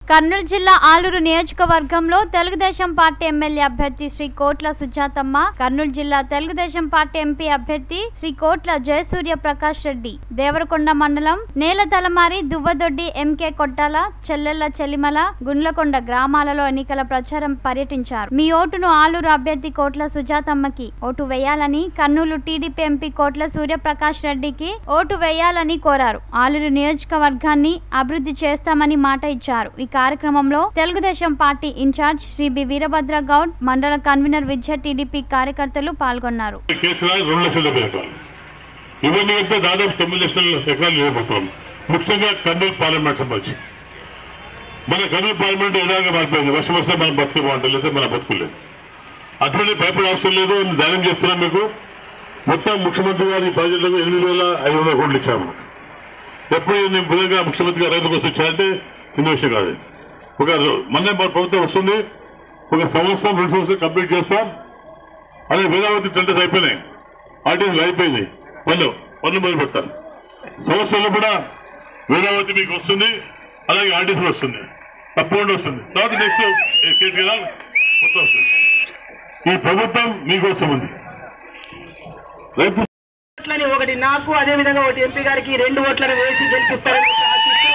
కర్నూలు జిల్లా ఆలూరు నియోజకవర్గంలో Telugu Desam party MLA అభ్యర్థి శ్రీ కోట్ల సుజాతమ్మ కర్నూలు జిల్లా తెలుగుదేశం పార్టీ ఎంపీ అభ్యర్థి శ్రీ కోట్ల జయసూర్య ప్రకాష్ రెడ్డి దేవరకొండ మండలం నేల తలమారి దువ్వదొడ్డి ఎంకే కొట్టాల చెల్లెళ్ల చెలిమల గుండ్లకొండ గ్రామాలలో ఎన్నికల ప్రచారం పర్యటించారు మీ ఓటును ఆలూరు అభ్యర్థి కోట్ల సుజాతమ్మకి ఓటు వేయాలని కర్నూలు టీడీపీ ఎంపీ కోట్ల సూర్యప్రకాష్ రెడ్డికి ఓటు వేయాలని కోరారు ఆలూరు నియోజకవర్గాన్ని అభివృద్ధి చేస్తామని మాట ఇచ్చారు ఈ కార్యక్రమంలో Telugu Desam party incharge Shri B Veerabhadra Goud మండల కన్వీనర్ విద్య టీడీపీ కార్యకర్తలు పాల్గొన్నారు కేసులు రెండు లక్షల డెబ్బై ఎకరాలు ఇవన్నీ అయితే దాదాపు తొమ్మిది లక్షల ఎకరాలు ఇవ్వబోతాం ముఖ్యంగా కర్నూలు పార్లమెంట్ సంబంధించి మన కర్నూలు పార్లమెంట్ ఎలాగా మారిపోయింది వర్షం వస్తే మనం బతుకు బాగుంటుంది లేదా మన బతుకులేదు అటువంటి భయపడే అవసరం లేదు అని ధైర్యం చేస్తున్నాం మీకు మొత్తం ముఖ్యమంత్రి గారి ప్రాజెక్టులకు ఎనిమిది వేల ఐదు వందల కోట్లు ఇచ్చాము ఎప్పుడు నేను బుధంగా ముఖ్యమంత్రి గారు రైతు కోసం ఇచ్చారంటే చిన్న విషయం కాదు ఒక మన ప్రభుత్వం వస్తుంది ఒక సంవత్సరం రెండు సంవత్సరాలు కంప్లీట్ చేస్తాం అదే వేదావతి టెండర్స్ అయిపోయినాయి ఆర్టీఎస్ అయిపోయింది పనులు పనులు మొదలు పెడతాను సంవత్సరంలో కూడా వేదావతి మీకు వస్తుంది అలాగే ఆర్టీఎస్ కూడా వస్తుంది తప్పకుండా వస్తుంది తర్వాత నెక్స్ట్ కేసీఆర్ మొత్తం వస్తుంది ఈ ప్రభుత్వం మీకోసం ఉంది రైతు ఓట్లని ఒకటి నాకు అదే విధంగా ఒకటి ఎంపీ గారికి రెండు ఓట్లను వేసి గెలిపిస్తారని చెప్పి ఆశిస్తూ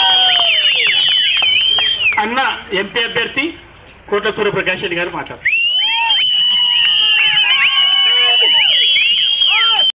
అన్న ఎంపీ అభ్యర్థి కోట్ల సూర్యప్రకాష్ రెడ్డి గారు మాట్లాడారు